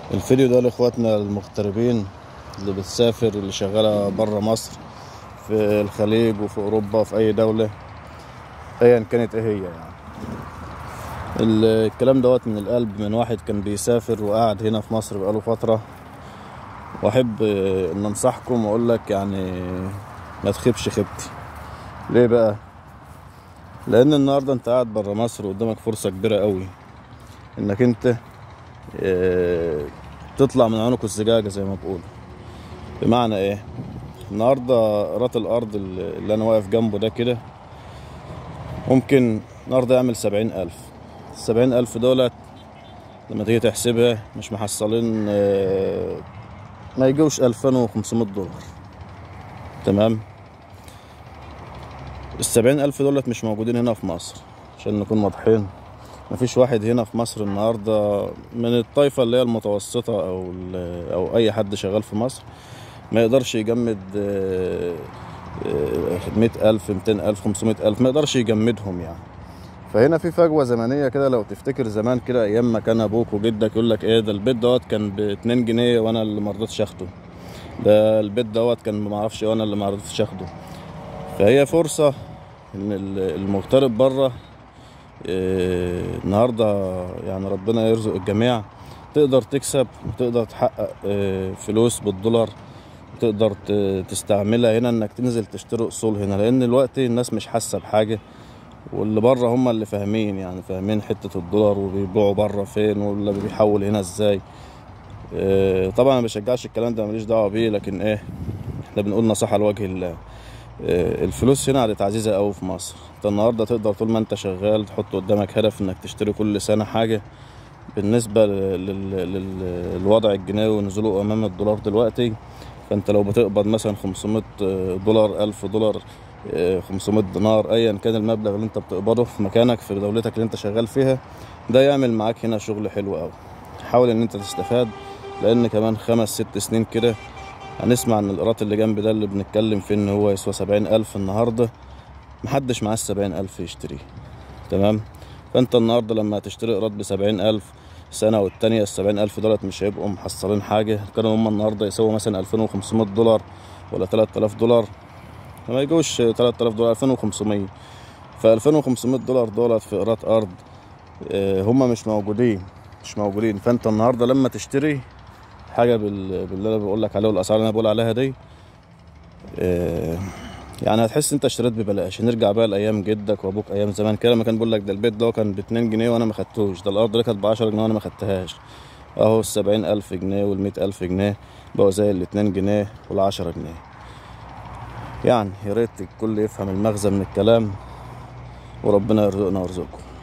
الفيديو ده لاخواتنا المغتربين اللي بتسافر اللي شغالة برا مصر في الخليج وفي اوروبا في اي دولة ايا كانت ايه هي يعني الكلام دوت من القلب من واحد كان بيسافر وقاعد هنا في مصر بقاله فترة واحب ان انصحكم واقول لك يعني ما تخيبش خيبتي ليه بقى لان النهارده انت قاعد برا مصر وقدامك فرصة كبيرة قوي انك انت اه تطلع من عنق الزجاجة زي ما بقول بمعنى ايه النهاردة رات الارض اللي انا واقف جنبه ده كده ممكن النهاردة يعمل سبعين الف السبعين الف دولت لما تيجي تحسبها مش محصلين اه ما يجوش الفين وخمسمية دولار تمام السبعين ألف دولت مش موجودين هنا في مصر عشان نكون واضحين مفيش واحد هنا في مصر النهاردة من الطائفة اللي هي المتوسطة أو, أو أي حد شغال في مصر ما يقدرش يجمد مئة ألف ميتين ألف خمسمائة ألف ما يقدرش يجمدهم يعني فهنا في فجوة زمنية كده لو تفتكر زمان كده أيام ما كان أبوك وجدك يقول لك إيه ده البيت دوت كان باتنين جنيه وأنا اللي مرضتش آخده ده البيت دوت كان معرفش وأنا اللي مرضتش آخده فهي فرصة ان المغترب بره إيه النهاردة يعني ربنا يرزق الجميع تقدر تكسب وتقدر تحقق إيه فلوس بالدولار تقدر تستعملها هنا انك تنزل تشتري اصول هنا لان الوقت الناس مش حاسة بحاجة واللي بره هم اللي فاهمين يعني فاهمين حتة الدولار وبيبيعوا بره فين ولا بيحول هنا ازاي إيه طبعا انا بشجعش الكلام ده ماليش دعوة بيه لكن ايه احنا بنقول نصيحة لوجه الله الفلوس هنا عادت عزيزة قوي في مصر انت النهاردة تقدر طول ما انت شغال تحط قدامك هدف انك تشتري كل سنة حاجة بالنسبة للوضع الجنيه ونزوله امام الدولار دلوقتي فانت لو بتقبض مثلا 500 دولار 1000 دولار 500 دينار ايا كان المبلغ اللي انت بتقبضه في مكانك في دولتك اللي انت شغال فيها ده يعمل معاك هنا شغل حلو قوي حاول ان انت تستفاد لان كمان خمس ست سنين كده هنسمع ان القراط اللي جنب ده اللي بنتكلم فيه ان هو يسوى سبعين الف النهاردة محدش معاه السبعين الف يشتريه تمام فانت النهاردة لما هتشتري قراط بسبعين الف سنة والتانية السبعين الف دولت مش هيبقوا محصلين حاجة كانوا هما النهاردة يسووا مثلا الفين وخمسمية دولار ولا تلات الاف دولار ما يجوش تلات الاف دولار الفين وخمسمية فالفين وخمسمية دولار دولت في قراط ارض هما مش موجودين مش موجودين فانت النهاردة لما تشتري حاجه بال... باللي انا بقول لك عليه والاسعار اللي انا بقول عليها دي إيه يعني هتحس انت اشتريت ببلاش نرجع بقى لايام جدك وابوك ايام زمان كده لما كان بيقول لك ده البيت ده كان ب 2 جنيه وانا ما خدتوش ده الارض دي كانت ب 10 جنيه وانا ما خدتهاش اهو ال 70000 جنيه وال 100000 جنيه بقوا زي ال 2 جنيه وال 10 جنيه يعني يا ريت الكل يفهم المغزى من الكلام وربنا يرزقنا ويرزقكم